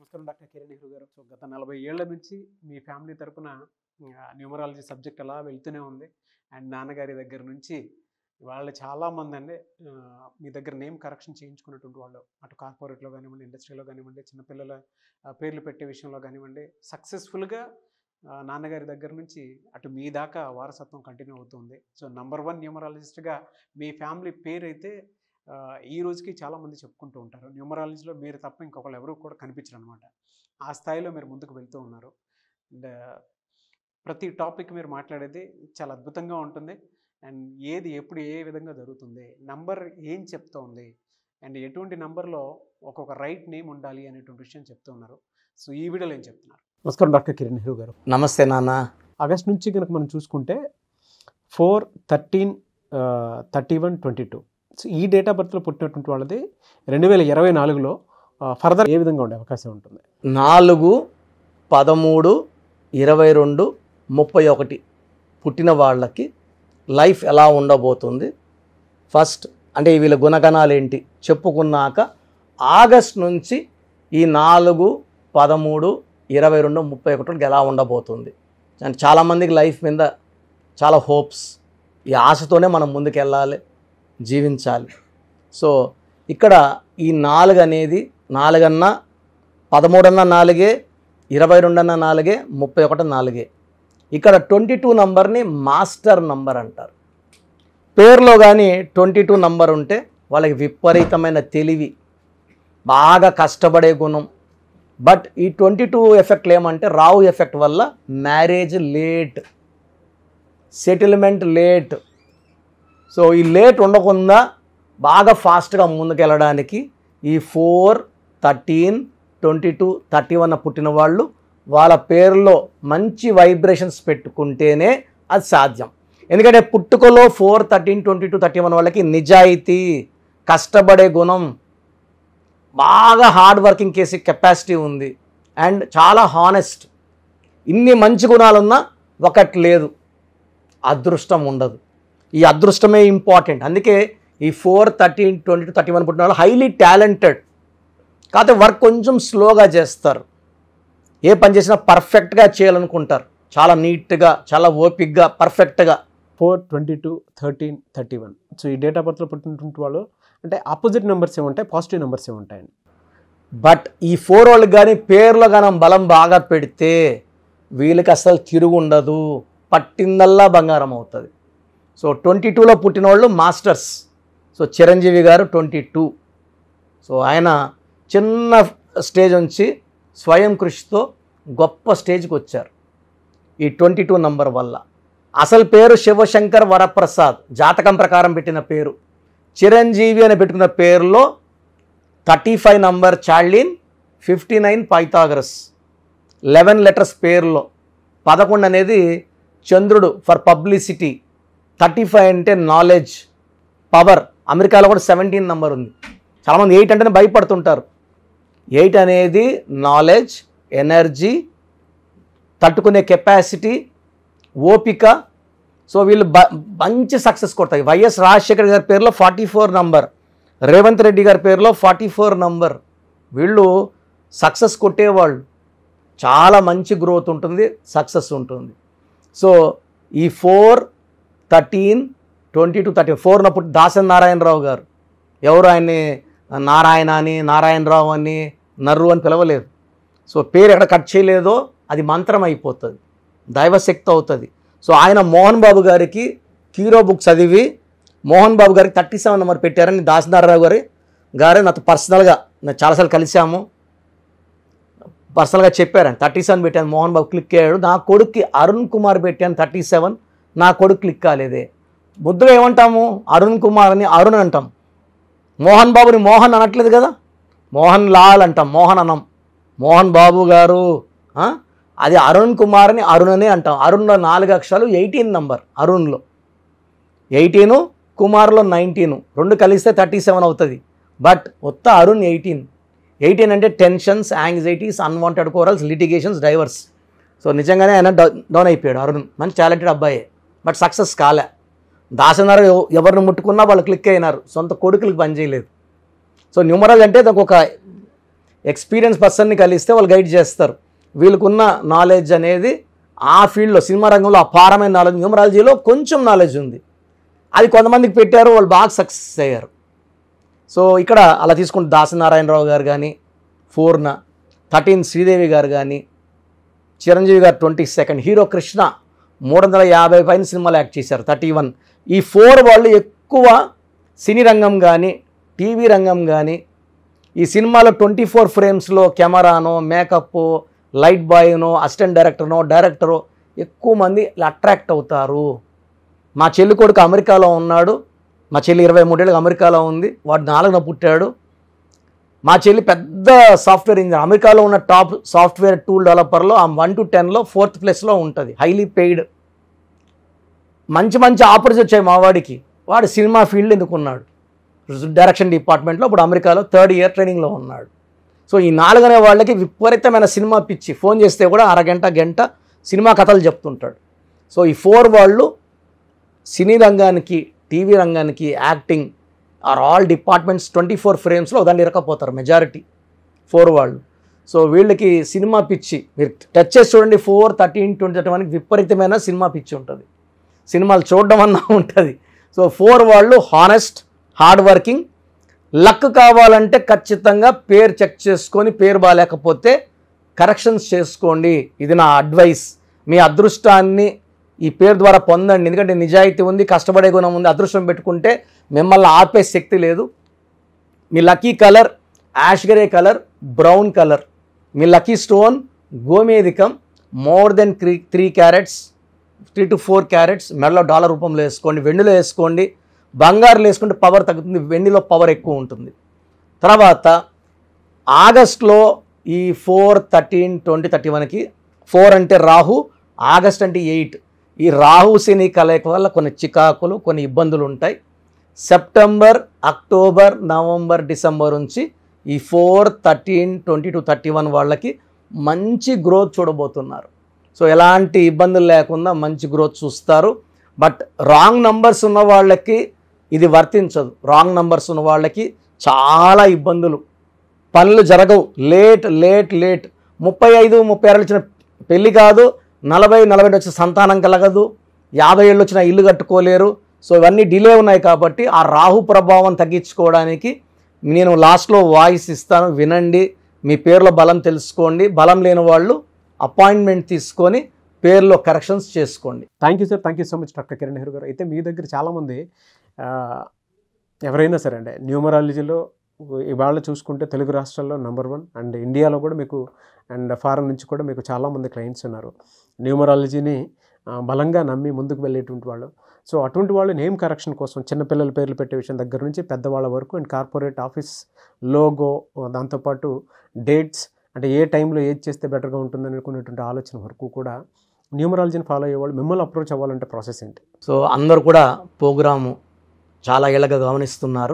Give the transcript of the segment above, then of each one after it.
నమస్కారం డాక్టర్ కిరణ్ నెహ్రూ గారు సో గత నలభై ఏళ్ల నుంచి మీ ఫ్యామిలీ తరపున న్యూమరాలజీ సబ్జెక్ట్ అలా వెళ్తూనే ఉంది అండ్ నాన్నగారి దగ్గర నుంచి వాళ్ళు చాలామంది అండి ఆ, మీ దగ్గర నేమ్ కరెక్షన్ చేయించుకున్నటువంటి వాళ్ళు అటు కార్పొరేట్లో కానివ్వండి ఇండస్ట్రీలో కానివ్వండి చిన్నపిల్లల ఆ, పేర్లు పెట్టే విషయంలో కానివ్వండి సక్సెస్ఫుల్గా నాన్నగారి దగ్గర నుంచి అటు మీ దాకా వారసత్వం కంటిన్యూ అవుతుంది సో నంబర్ వన్ న్యూమరాలజిస్ట్గా మీ ఫ్యామిలీ పేరు అయితే ఆ, ఈ రోజుకి చాలామంది చెప్పుకుంటూ ఉంటారు న్యూమరాలజీలో మీరు తప్ప ఇంకొకరు ఎవరు కూడా కనిపించరు అనమాట ఆ స్థాయిలో మీరు ముందుకు వెళ్తూ ఉన్నారు అండ్ ప్రతి టాపిక్ మీరు మాట్లాడేది చాలా అద్భుతంగా ఉంటుంది అండ్ ఏది ఎప్పుడు ఏ విధంగా జరుగుతుంది నంబర్ ఏం చెప్తోంది అండ్ ఎటువంటి నంబర్లో ఒక్కొక్క రైట్ నేమ్ ఉండాలి అనేటువంటి విషయం చెప్తూ ఉన్నారు సో ఈ వీడియోలో ఏం చెప్తున్నారు నమస్కారం డాక్టర్ కిరణ్ నెహ్రూ గారు నమస్తే నాన్న ఆగస్ట్ నుంచి కనుక మనం చూసుకుంటే four thirteen thirty one twenty two so ఈ డేట్ ఆఫ్ బర్త్లో పుట్టినటువంటి వాళ్ళది రెండు వేల ఇరవై నాలుగులో ఫర్దర్ ఏ విధంగా ఉండే అవకాశం ఉంటుంది నాలుగు పదమూడు ఇరవై రెండు ముప్పై ఒకటి పుట్టిన వాళ్ళకి లైఫ్ ఎలా ఉండబోతుంది ఫస్ట్ అంటే వీళ్ళ గుణగణాలు ఏంటి చెప్పుకున్నాక ఆగస్ట్ నుంచి ఈ నాలుగు పదమూడు ఇరవై రెండు ముప్పై ఒకటికి ఎలా ఉండబోతుంది అంటే చాలామందికి లైఫ్ మీద చాలా హోప్స్ ఈ ఆశతోనే మనం ముందుకెళ్ళాలి జీవించాలి సో ఇక్కడ ఈ నాలుగు అనేది నాలుగన్నా పదమూడన్న నాలుగే ఇరవై రెండన్న నాలుగే ముప్పై ఒకటి నాలుగే ఇక్కడ ట్వంటీ టూ నంబర్ని మాస్టర్ నంబర్ అంటారు పేరులో కానీ ట్వంటీ టూ నంబర్ ఉంటే వాళ్ళకి విపరీతమైన తెలివి బాగా కష్టపడే గుణం బట్ ఈ ట్వంటీ టూ ఎఫెక్ట్లు ఏమంటే రావు ఎఫెక్ట్ వల్ల marriage late settlement late so ఈ లేట్ ఉండకుండా బాగా ఫాస్ట్గా ముందుకెళ్ళడానికి ఈ four thirteen twenty two thirty one పుట్టిన వాళ్ళు వాళ్ళ పేరులో మంచి వైబ్రేషన్స్ పెట్టుకుంటేనే అది సాధ్యం ఎందుకంటే పుట్టుకలో four thirteen twenty two thirty one వాళ్ళకి నిజాయితీ కష్టపడే గుణం బాగా హార్డ్ వర్కింగ్ చేసే కెపాసిటీ ఉంది అండ్ చాలా హానెస్ట్ ఇన్ని మంచి గుణాలున్నా ఒకటి లేదు అదృష్టం ఉండదు ఈ అదృష్టమే ఇంపార్టెంట్ అందుకే ఈ four thirteen twenty two thirty one పుట్టిన వాళ్ళు హైలీ టాలెంటెడ్ కాకపోతే వర్క్ కొంచెం స్లోగా చేస్తారు ఏ పని చేసినా పర్ఫెక్ట్గా చేయాలనుకుంటారు చాలా నీట్గా చాలా ఓపిక్గా పర్ఫెక్ట్గా four twenty two thirteen thirty one so ఈ డేట్ ఆఫ్ బర్త్లో పుట్టినటువంటి వాళ్ళు అంటే ఆపోజిట్ నెంబర్స్ ఏముంటాయి పాజిటివ్ నెంబర్స్ ఏముంటాయండి బట్ ఈ ఫోర్ వాళ్ళకి కానీ పేర్లో కానీ బలం బాగా పెడితే వీళ్ళకి అసలు తిరుగు ఉండదు పట్టిందల్లా బంగారం అవుతుంది సో ట్వంటీ టూలో పుట్టిన వాళ్ళు మాస్టర్స్ సో చిరంజీవి గారు ట్వంటీ టూ సో ఆయన చిన్న స్టేజ్ నుంచి స్వయం కృషితో గొప్ప స్టేజ్కి వచ్చారు ఈ ట్వంటీ టూ నంబర్ వల్ల అసలు పేరు శివశంకర్ వరప్రసాద్ జాతకం ప్రకారం పెట్టిన పేరు చిరంజీవి అని పెట్టుకున్న పేరులో థర్టీ ఫైవ్ నంబర్ చార్లిన్ fifty nine Pythagoras eleven letters పేరులో పదకొండు అనేది చంద్రుడు ఫర్ పబ్లిసిటీ థర్టీ ఫైవ్ అంటే నాలెడ్జ్ పవర్ అమెరికాలో కూడా సెవెంటీన్ నంబర్ ఉంది చాలామంది ఎయిట్ అంటేనే భయపడుతుంటారు ఎయిట్ అనేది నాలెడ్జ్ ఎనర్జీ తట్టుకునే కెపాసిటీ ఓపిక సో వీళ్ళు బ మంచి సక్సెస్ కొడతాయి వైఎస్ రాజశేఖర్ గారి పేరులో forty four number Revanth Reddy గారి పేరులో ఫార్టీ ఫోర్ నంబర్ వీళ్ళు సక్సెస్ కొట్టేవాళ్ళు చాలా మంచి గ్రోత్ ఉంటుంది సక్సెస్ ఉంటుంది సో ఈ four thirteen twenty two thirty four నప్పుడు దాసన్ నారాయణరావు గారు ఎవరు ఆయన్ని నారాయణ అని నారాయణరావు అని నర్రు అని పిలవలేదు సో పేరు ఎక్కడ కట్ చేయలేదో అది మంత్రం అయిపోతుంది దైవశక్తి అవుతుంది సో ఆయన మోహన్ బాబు గారికి హీరో బుక్ చదివి మోహన్ బాబు గారికి థర్టీ సెవెన్ నెంబర్ పెట్టారని దాసనారావు గారి గారే నాతో పర్సనల్గా నేను చాలాసార్లు కలిసాము పర్సనల్గా చెప్పారని థర్టీ సెవెన్ పెట్టాను మోహన్ బాబు క్లిక్ అయ్యాడు నా కొడుక్కి అరుణ్ కుమార్ పెట్టాను థర్టీ సెవెన్ నా కొడుకు క్లిక్ కాలేదే ముద్దుగా ఏమంటాము అరుణ్ కుమార్ అని అరుణ్ అంటాం మోహన్ బాబుని మోహన్ అనట్లేదు కదా మోహన్ లాల్ అంటాం మోహన్ అనం మోహన్ బాబు గారు ఆ? అది అరుణ్ కుమార్ అని అరుణ్ అని అంటాం అరుణ్లో నాలుగు అక్షరాలు ఎయిటీన్ నంబర్ అరుణ్లో ఎయిటీను కుమార్లో నైన్టీను రెండు కలిస్తే థర్టీ సెవెన్ అవుతుంది బట్ ఉత్త అరుణ్ ఎయిటీన్ ఎయిటీన్ అంటే tensions anxieties unwanted quarrels litigations divorce so నిజంగానే ఆయన డౌ- డౌన్ అయిపోయాడు అరుణ్ మంచి టాలెంటెడ్ అబ్బాయే బట్ సక్సెస్ కాలే దాసనారు ఎవ- ఎవరిని ముట్టుకున్నా వాళ్ళు క్లిక్ అయినారు సొంత కొడుకులకు పని చేయలేదు సో న్యూమరల్ అంటే దానికి ఒక ఎక్స్పీరియన్స్ పర్సన్ని కలిస్తే వాళ్ళు గైడ్ చేస్తారు వీళ్ళకున్న నాలెడ్జ్ అనేది ఆ ఫీల్డ్లో సినిమా రంగంలో అపారమైన నాలెడ్జ్ న్యూమరాలజీలో కొంచెం నాలెడ్జ్ ఉంది అది కొంతమందికి పెట్టారు వాళ్ళు బాగా సక్సెస్ అయ్యారు సో ఇక్కడ అలా తీసుకుంటే దాసనారాయణరావు గారు కానీ పూర్ణ థర్టీన్ శ్రీదేవి గారు కానీ చిరంజీవి గారు ట్వంటీ సెకండ్ హీరో కృష్ణ మూడు వందల యాభై పైన సినిమాలు యాక్ట్ చేశారు థర్టీ వన్ ఈ ఫోర్ వాళ్ళు ఎక్కువ సినీ రంగం కానీ టీవీ రంగం కానీ ఈ సినిమాలో ట్వంటీ ఫోర్ ఫ్రేమ్స్లో కెమెరానో మేకప్ లైట్ బాయ్నో అసిస్టెంట్ డైరెక్టర్నో డైరెక్టరో ఎక్కువ మంది అట్రాక్ట్ అవుతారు మా చెల్లి కొడుకు అమెరికాలో ఉన్నాడు మా చెల్లి ఇరవై మూడేళ్ళకి అమెరికాలో ఉంది వాడు నాలుగున పుట్టాడు మా చెల్లి పెద్ద సాఫ్ట్వేర్ ఇంజనీర్ అమెరికాలో ఉన్న టాప్ సాఫ్ట్వేర్ టూల్ డెవలపర్లో ఆ వన్ టు టెన్లో ఫోర్త్ ప్లేస్లో ఉంటుంది హైలీ పెయిడ్ మంచి మంచి ఆఫర్స్ వచ్చాయి మా వాడికి వాడు సినిమా ఫీల్డ్ ఎందుకున్నాడు డైరెక్షన్ డిపార్ట్మెంట్లో ఇప్పుడు అమెరికాలో థర్డ్ ఇయర్ ట్రైనింగ్లో ఉన్నాడు సో ఈ నాలుగనే వాళ్ళకి విపరీతమైన సినిమా పిచ్చి ఫోన్ చేస్తే కూడా అరగంట గంట సినిమా కథలు చెప్తుంటాడు సో ఈ ఫోర్ వాళ్ళు సినీ రంగానికి టీవీ రంగానికి acting or all departments twenty four ఫ్రేమ్స్లో దాన్ని ఇరకపోతారు మెజారిటీ ఫోర్ వాళ్ళు సో వీళ్ళకి సినిమా పిచ్చి మీరు టచ్ చేసి చూడండి ఫోర్ థర్టీన్ ట్వంటీ థర్టీ వన్కి విపరీతమైన సినిమా పిచ్చి ఉంటుంది సినిమాలు చూడడం అన్నా ఉంటుంది సో ఫోర్ వాళ్ళు హానెస్ట్ హార్డ్ వర్కింగ్ లక్ కావాలంటే ఖచ్చితంగా పేరు చెక్ చేసుకొని పేరు బాగాలేకపోతే కరెక్షన్స్ చేసుకోండి ఇది నా అడ్వైస్ మీ అదృష్టాన్ని ఈ పేరు ద్వారా పొందండి ఎందుకంటే నిజాయితీ ఉంది కష్టపడే గుణం ఉంది అదృష్టం పెట్టుకుంటే మిమ్మల్ని ఆపే శక్తి లేదు మీ lucky colour ash grey colour brown colour మీ లక్కీ స్టోన్ గోమేదికం more than three three carats three to four carats మెడలో డాలర్ రూపంలో వేసుకోండి వెండిలో వేసుకోండి బంగారులో వేసుకుంటే పవర్ తగ్గుతుంది వెండిలో పవర్ ఎక్కువ ఉంటుంది తర్వాత ఆగస్ట్లో ఈ ఫోర్ థర్టీన్ ట్వంటీ థర్టీ వన్కి ఫోర్ అంటే రాహు ఆగస్ట్ అంటే ఎయిట్ ఈ రాహు శని కలయిక వల్ల కొన్ని చికాకులు కొన్ని ఇబ్బందులు ఉంటాయి సెప్టెంబర్ అక్టోబర్ నవంబర్ డిసెంబర్ నుంచి ఈ four thirteen twenty two thirty one వాళ్ళకి మంచి గ్రోత్ చూడబోతున్నారు సో ఎలాంటి ఇబ్బందులు లేకుండా మంచి గ్రోత్ చూస్తారు బట్ రాంగ్ నంబర్స్ ఉన్న వాళ్ళకి ఇది వర్తించదు రాంగ్ నంబర్స్ ఉన్న వాళ్ళకి చాలా ఇబ్బందులు పనులు జరగవు లేట్ లేట్ లేట్ ముప్పై ఐదు ముప్పై ఆరు వచ్చిన పెళ్లి కాదు నలభై నలభై వచ్చిన సంతానం కలగదు యాభై ఏళ్ళు వచ్చిన ఇల్లు కట్టుకోలేరు సో ఇవన్నీ డిలే ఉన్నాయి కాబట్టి ఆ రాహు ప్రభావం తగ్గించుకోవడానికి నేను లాస్ట్లో వాయిస్ ఇస్తాను వినండి మీ పేర్లో బలం తెలుసుకోండి బలం లేని వాళ్ళు అపాయింట్మెంట్ తీసుకొని పేర్లో కరెక్షన్స్ చేసుకోండి thank you sir thank you so much doctor Kiran Nehru గారు అయితే మీ దగ్గర చాలామంది ఆ, ఎవరైనా సరే అండి న్యూమరాలజీలో ఇవాళ చూసుకుంటే తెలుగు రాష్ట్రాల్లో నెంబర్ వన్ అండ్ ఇండియాలో కూడా మీకు అండ్ ఫారెన్ నుంచి కూడా మీకు చాలామంది క్లయింట్స్ ఉన్నారు న్యూమరాలజీని ఆ, బలంగా నమ్మి ముందుకు వెళ్ళేటువంటి వాళ్ళు సో అటువంటి వాళ్ళు నేమ్ కరెక్షన్ కోసం చిన్నపిల్లల పేర్లు పెట్టే విషయం దగ్గర నుంచి పెద్దవాళ్ళ వరకు అండ్ కార్పొరేట్ ఆఫీస్ లోగో దాంతోపాటు డేట్స్ అంటే ఏ టైంలో ఏది చేస్తే బెటర్గా ఉంటుందని అనుకునేటువంటి ఆలోచన వరకు కూడా న్యూమరాలజీని ఫాలో అయ్యేవాళ్ళు మిమ్మల్ని అప్రోచ్ అవ్వాలంటే ప్రాసెస్ ఏంటి సో అందరు కూడా ప్రోగ్రాము చాలా ఏళ్ళగా గమనిస్తున్నారు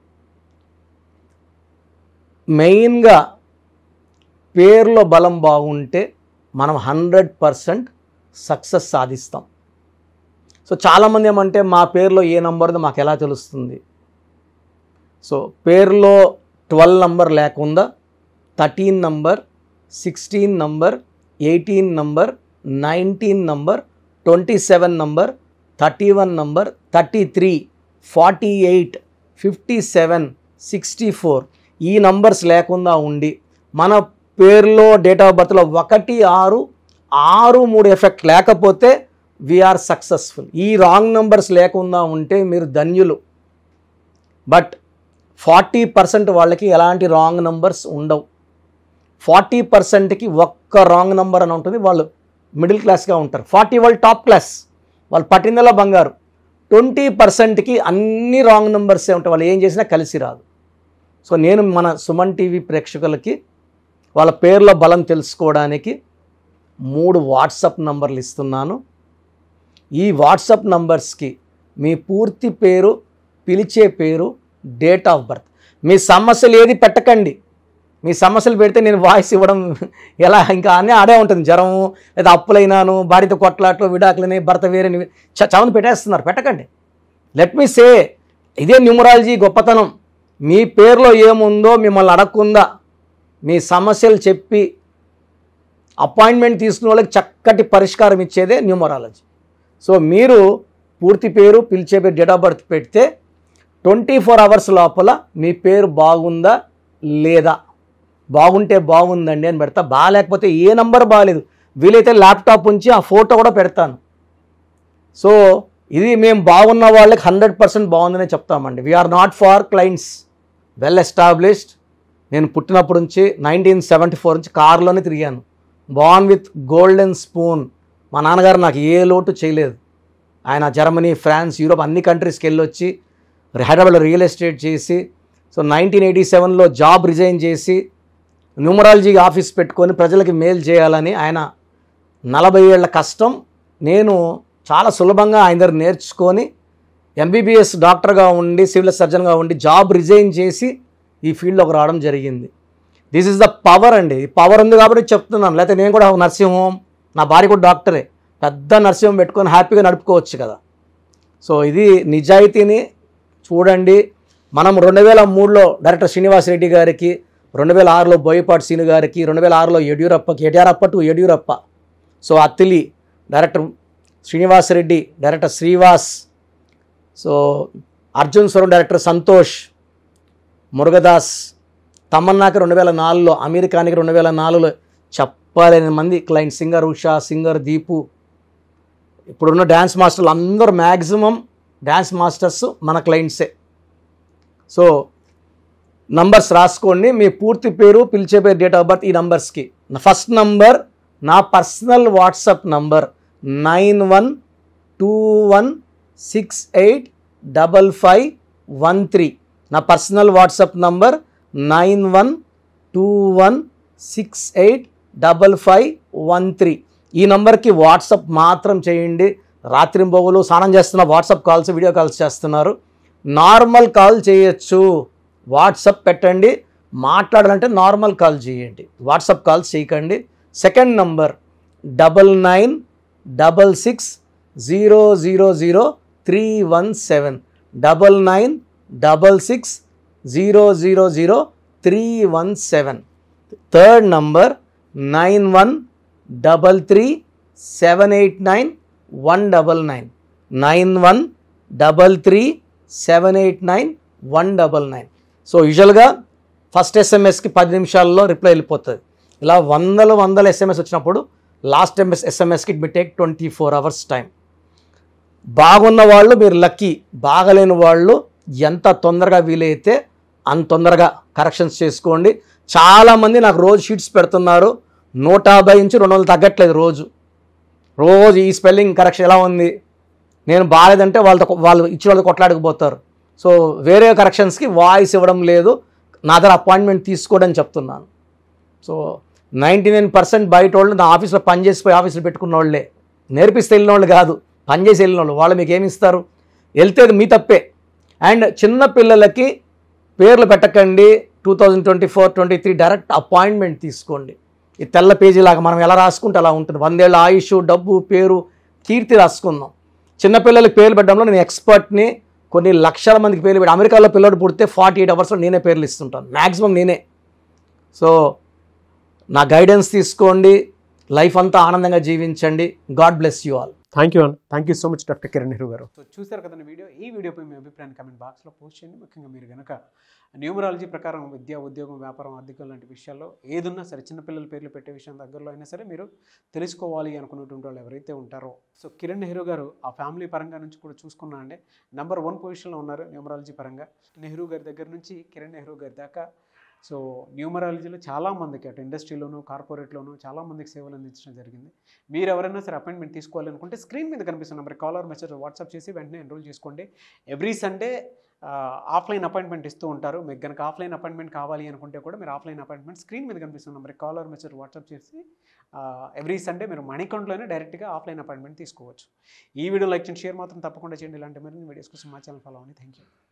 మెయిన్గా పేర్లో బలం బాగుంటే మనం హండ్రెడ్ పర్సెంట్ సక్సెస్ సాధిస్తాం సో చాలామంది ఏమంటే మా పేరులో ఏ నంబర్దో మాకు ఎలా తెలుస్తుంది సో పేరులో ట్వెల్వ్ నంబర్ లేకుండా thirteen number sixteen number eighteen number nineteen number twenty seven number thirty one number thirty three forty eight fifty seven sixty four ఈ నంబర్స్ లేకుండా ఉండి మన పేరులో డేట్ ఆఫ్ బర్త్లో ఒకటి ఆరు ఆరు మూడు ఎఫెక్ట్ లేకపోతే వీఆర్ సక్సెస్ఫుల్ ఈ రాంగ్ నంబర్స్ లేకుండా ఉంటే మీరు ధన్యులు బట్ ఫార్టీ పర్సెంట్ వాళ్ళకి ఎలాంటి రాంగ్ నంబర్స్ ఉండవు ఫార్టీ పర్సెంట్కి ఒక్క రాంగ్ నంబర్ అని ఉంటుంది వాళ్ళు మిడిల్ క్లాస్గా ఉంటారు ఫార్టీ వాళ్ళు టాప్ క్లాస్ వాళ్ళు పట్టిందలా బంగారు ట్వంటీ పర్సెంట్కి అన్ని రాంగ్ నంబర్సే ఉంటాయి వాళ్ళు ఏం చేసినా కలిసి రాదు సో నేను మన సుమన్ టీవీ ప్రేక్షకులకి వాళ్ళ పేర్ల బలం తెలుసుకోవడానికి మూడు వాట్సాప్ నంబర్లు ఇస్తున్నాను ఈ వాట్సాప్ నంబర్స్కి మీ పూర్తి పేరు పిలిచే పేరు డేట్ ఆఫ్ బర్త్ మీ సమస్యలు ఏది పెట్టకండి మీ సమస్యలు పెడితే నేను వాయిస్ ఇవ్వడం ఎలా ఇంకా అన్నీ ఆడే ఉంటుంది జ్వరము లేదా అప్పులైనాను భార్యతో కొట్లాట్లు విడాకులని భర్త వేరేని చ- చావుని పెట్టేస్తున్నారు పెట్టకండి లెట్ మీ సే ఇదే న్యూమరాలజీ గొప్పతనం మీ పేరులో ఏముందో మిమ్మల్ని అడగకుండా మీ సమస్యలు చెప్పి అపాయింట్మెంట్ తీసుకున్న వాళ్ళకి చక్కటి పరిష్కారం ఇచ్చేదే న్యూమరాలజీ సో మీరు పూర్తి పేరు పిలిచే పేరు డేట్ ఆఫ్ బర్త్ పెడితే ట్వంటీ ఫోర్ అవర్స్ లోపల మీ పేరు బాగుందా లేదా బాగుంటే బాగుందండి అని పెడతా బాగాలేకపోతే ఏ నంబర్ బాగాలేదు వీలైతే ల్యాప్టాప్ ఉంచి ఆ ఫోటో కూడా పెడతాను సో ఇది మేము బాగున్న వాళ్ళకి హండ్రెడ్ పర్సెంట్ బాగుందనే చెప్తామండి we are not far clients well established నేను పుట్టినప్పటి నుంచి నైన్టీన్ సెవెంటీ ఫోర్ నుంచి కారులోనే తిరిగాను బాన్ విత్ గోల్డెన్ స్పూన్ మా నాన్నగారు నాకు ఏ లోటు చేయలేదు ఆయన జర్మనీ ఫ్రాన్స్ యూరోప్ అన్ని కంట్రీస్కి వెళ్ళొచ్చి హైదరాబాద్లో రియల్ ఎస్టేట్ చేసి సో నైన్టీన్ ఎయిటీ సెవెన్లో జాబ్ రిజైన్ చేసి న్యూమరాలజీ ఆఫీస్ పెట్టుకొని ప్రజలకి మేలు చేయాలని ఆయన నలభై ఏళ్ల కష్టం నేను చాలా సులభంగా ఆయన దగ్గర నేర్చుకొని ఎంబీబీఎస్ డాక్టర్గా ఉండి సివిల్ సర్జన్గా ఉండి జాబ్ రిజైన్ చేసి ఈ ఫీల్డ్లోకి రావడం జరిగింది దిస్ ఇస్ ద పవర్ అండి పవర్ ఉంది కాబట్టి చెప్తున్నాను లేకపోతే నేను కూడా నర్సింగ్ హోమ్ నా భార్య కూడా డాక్టరే పెద్ద నర్సింగ్ హోమ్ పెట్టుకొని హ్యాపీగా నడుపుకోవచ్చు కదా సో ఇది నిజాయితీని చూడండి మనం రెండు వేల మూడులో డైరెక్టర్ శ్రీనివాస్ రెడ్డి గారికి రెండు వేల ఆరులో బోయపాటి సీను గారికి రెండు వేల ఆరులో యడ్యూరప్పకి Yediyurappa to Yediyurappa so Attili director Srinivas Reddy director Srivas so Arjun స్వరం డైరెక్టర్ సంతోష్ మురుగదాస్ తమన్నాకి రెండు వేల నాలుగులో అమెరికానికి రెండు వేల నాలుగులో చెప్పలేని మంది client singer Usha singer Deepu ఇప్పుడున్న డ్యాన్స్ మాస్టర్లు అందరూ మ్యాక్సిమం డ్యాన్స్ మాస్టర్స్ మన క్లయింట్సే సో నంబర్స్ రాసుకోండి మీ పూర్తి పేరు పిలిచే పేరు డేట్ ఆఫ్ బర్త్ ఈ నంబర్స్కి ఫస్ట్ నంబర్ నా personal WhatsApp number nine one two one six eight double five one three నా personal WhatsApp number nine one two one six eight double five one three ఈ నంబర్కి WhatsApp మాత్రం చేయండి రాత్రింబొగలు స్నానం చేస్తున్న వాట్సాప్ కాల్స్ వీడియో కాల్స్ చేస్తున్నారు normal call చేయొచ్చు వాట్సాప్ పెట్టండి మాట్లాడాలంటే నార్మల్ కాల్ చేయండి వాట్సాప్ కాల్స్ చేయకండి second number double nine double six zero zero zero three one seven double nine double six zero zero zero three one seven third number nine one double three seven eight nine one double nine nine one double three seven eight nine one double nine so యూజువల్గా first ఎస్ఎంఎస్కి పది నిమిషాల్లో reply వెళ్ళిపోతుంది ఇలా వందల వందల SMS వచ్చినప్పుడు last MS ఎస్ఎంఎస్కి it may take twenty four hours time బాగున్న వాళ్ళు మీరు లక్కీ బాగలేని వాళ్ళు ఎంత తొందరగా వీలైతే అంత తొందరగా కరెక్షన్స్ చేసుకోండి చాలామంది నాకు రోజు షీట్స్ పెడుతున్నారు నూట యాభై నుంచి రెండు వందలు తగ్గట్లేదు రోజు రోజు ఈ స్పెల్లింగ్ కరెక్షన్ ఎలా ఉంది నేను బాగాలేదంటే వాళ్ళతో వాళ్ళు ఇచ్చిన వాళ్ళు కొట్లాడకపోతారు సో వేరే కరెక్షన్స్కి వాయిస్ ఇవ్వడం లేదు నా దగ్గర అపాయింట్మెంట్ తీసుకోవడం చెప్తున్నాను సో నైంటీ నైన్ పర్సెంట్ బయట వాళ్ళు నా ఆఫీస్లో పనిచేసిపోయి ఆఫీసులో పెట్టుకున్న వాళ్ళే నేర్పిస్తే వెళ్ళిన వాళ్ళు కాదు పనిచేసి వెళ్ళిన వాళ్ళు వాళ్ళు మీకు ఏమి ఇస్తారు వెళ్తే అది మీ తప్పే అండ్ చిన్న పిల్లలకి పేర్లు పెట్టకండి two thousand twenty four twenty three direct appointment తీసుకోండి ఈ తెల్ల పేజీ లాగా మనం ఎలా రాసుకుంటే అలా ఉంటుంది వందేళ్ళ ఆయుష్ డబ్బు పేరు కీర్తి రాసుకుందాం చిన్నపిల్లలకి పేర్లు పెట్టడంలో నేను ఎక్స్పర్ట్ని కొన్ని లక్షల మందికి పేర్లు పెట్టి అమెరికాలో పిల్లడు పుడితే ఫార్టీ ఎయిట్ అవర్స్లో నేనే పేర్లు ఇస్తుంటాను మ్యాక్సిమం నేనే సో నా గైడెన్స్ తీసుకోండి లైఫ్ అంతా ఆనందంగా జీవించండి God bless you all thank you అన్న thank you so much doctor Kiran Nehru గారు సో చూసారు కదండి వీడియో ఈ వీడియోపై మీ అభిప్రాయాన్ని కమెంట్ బాక్స్లో పోస్ట్ చేయండి ముఖ్యంగా మీరు కనుక న్యూమరాలజీ ప్రకారం విద్య ఉద్యోగం వ్యాపారం ఆర్థికం లాంటి విషయాల్లో ఏదున్నా సరే చిన్నపిల్లల పేర్లు పెట్టే విషయం దగ్గరలో అయినా సరే మీరు తెలుసుకోవాలి అనుకున్నటువంటి వాళ్ళు ఎవరైతే ఉంటారో సో కిరణ్ నెహ్రూ గారు ఆ ఫ్యామిలీ పరంగా నుంచి కూడా చూసుకున్నా అండి నెంబర్ వన్ పొజిషన్లో ఉన్నారు న్యూమరాలజీ పరంగా నెహ్రూ గారి దగ్గర నుంచి కిరణ్ నెహ్రూ గారి దాకా సో న్యూమరాలజీలో చాలామందికి అటు ఇండస్ట్రీలోను కార్పొరేట్లోను చాలామందికి సేవలు అందించడం జరిగింది మీరు ఎవరైనా సరే అపాయింట్మెంట్ తీసుకోవాలనుకుంటే స్క్రీన్ మీద కనిపిస్తున్న నెంబర్ కాలర్ మెసేజ్ వాట్సాప్ చేసి వెంటనే ఎన్రోల్ చేసుకోండి ఎవ్రీ సండే ఆఫ్లైన్ అపాయింట్మెంట్ ఇస్తూ ఉంటారు మీకు కనుక ఆఫ్లైన్ అపాయింట్మెంట్ కావాలి అనుకుంటే కూడా మీరు ఆఫ్లైన్ అపాయింట్మెంట్ స్క్రీన్ మీద కనిపిస్తున్న నెంబర్ కాలర్ మెసేజ్ వాట్సాప్ చేసి ఎవ్రీ సండే మీరు మనీ అకౌంట్లోనే డైరెక్ట్గా ఆఫ్లైన్ అపాయింట్మెంట్ తీసుకోవచ్చు ఈ వీడియో లైక్ చేయండి షేర్ మాత్రం తప్పకుండా చేయండి ఇలాంటి మరిన్ని వీడియోస్ కోసం మా ఛానల్ ఫాలో అవ్వండి థ్యాంక్ యూ